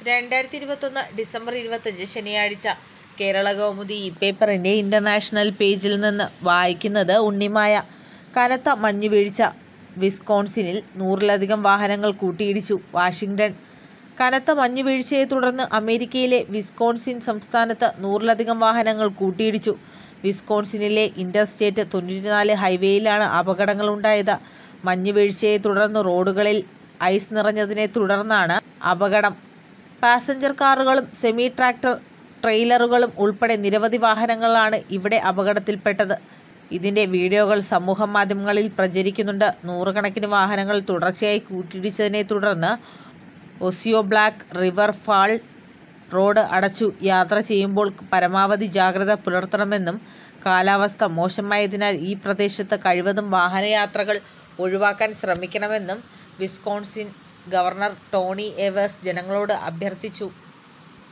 രണ്ടായിരത്തി ഇരുപത്തൊന്ന് ഡിസംബർ ഇരുപത്തഞ്ച് ശനിയാഴ്ച കേരള കൗമുദി ഈ പേപ്പറിന്റെ ഇന്റർനാഷണൽ പേജിൽ നിന്ന് വായിക്കുന്നത് ഉണ്ണിമായ. കനത്ത മഞ്ഞുവീഴ്ച വിസ്കോൺസിനിൽ നൂറിലധികം വാഹനങ്ങൾ കൂട്ടിയിടിച്ചു വാഷിങ്ടൺ കനത്ത മഞ്ഞുവീഴ്ചയെ തുടർന്ന് അമേരിക്കയിലെ വിസ്കോൺസിൻ സംസ്ഥാനത്ത് നൂറിലധികം വാഹനങ്ങൾ കൂട്ടിയിടിച്ചു. വിസ്കോൺസിനിലെ ഇന്റർസ്റ്റേറ്റ് തൊണ്ണൂറ്റിനാല് ഹൈവേയിലാണ് അപകടങ്ങളുണ്ടായത്. മഞ്ഞുവീഴ്ചയെ തുടർന്ന് റോഡുകളിൽ ഐസ് നിറഞ്ഞതിനെ തുടർന്നാണ് അപകടം. പാസഞ്ചർ കാറുകളും സെമി ട്രാക്ടർ ട്രെയിലറുകളും ഉൾപ്പെടെ നിരവധി വാഹനങ്ങളാണ് ഇവിടെ അപകടത്തിൽപ്പെട്ടത്. ഇതിന്റെ വീഡിയോകൾ സമൂഹമാധ്യമങ്ങളിൽ പ്രചരിക്കുന്നുണ്ട്. നൂറുകണക്കിന് വാഹനങ്ങൾ തുടർച്ചയായി കൂട്ടിയിടിച്ചതിനെ തുടർന്ന് Osseo Black River Falls road അടച്ചു. യാത്ര ചെയ്യുമ്പോൾ പരമാവധി ജാഗ്രത പുലർത്തണമെന്നും കാലാവസ്ഥ മോശമായതിനാൽ ഈ പ്രദേശത്ത് കഴിവതും വാഹനയാത്രകൾ ഒഴിവാക്കാൻ ശ്രമിക്കണമെന്നും വിസ്കോൺസിൻ ഗവർണർ ടോണി എവേഴ്സ് ജനങ്ങളോട് അഭ്യർത്ഥിച്ചു.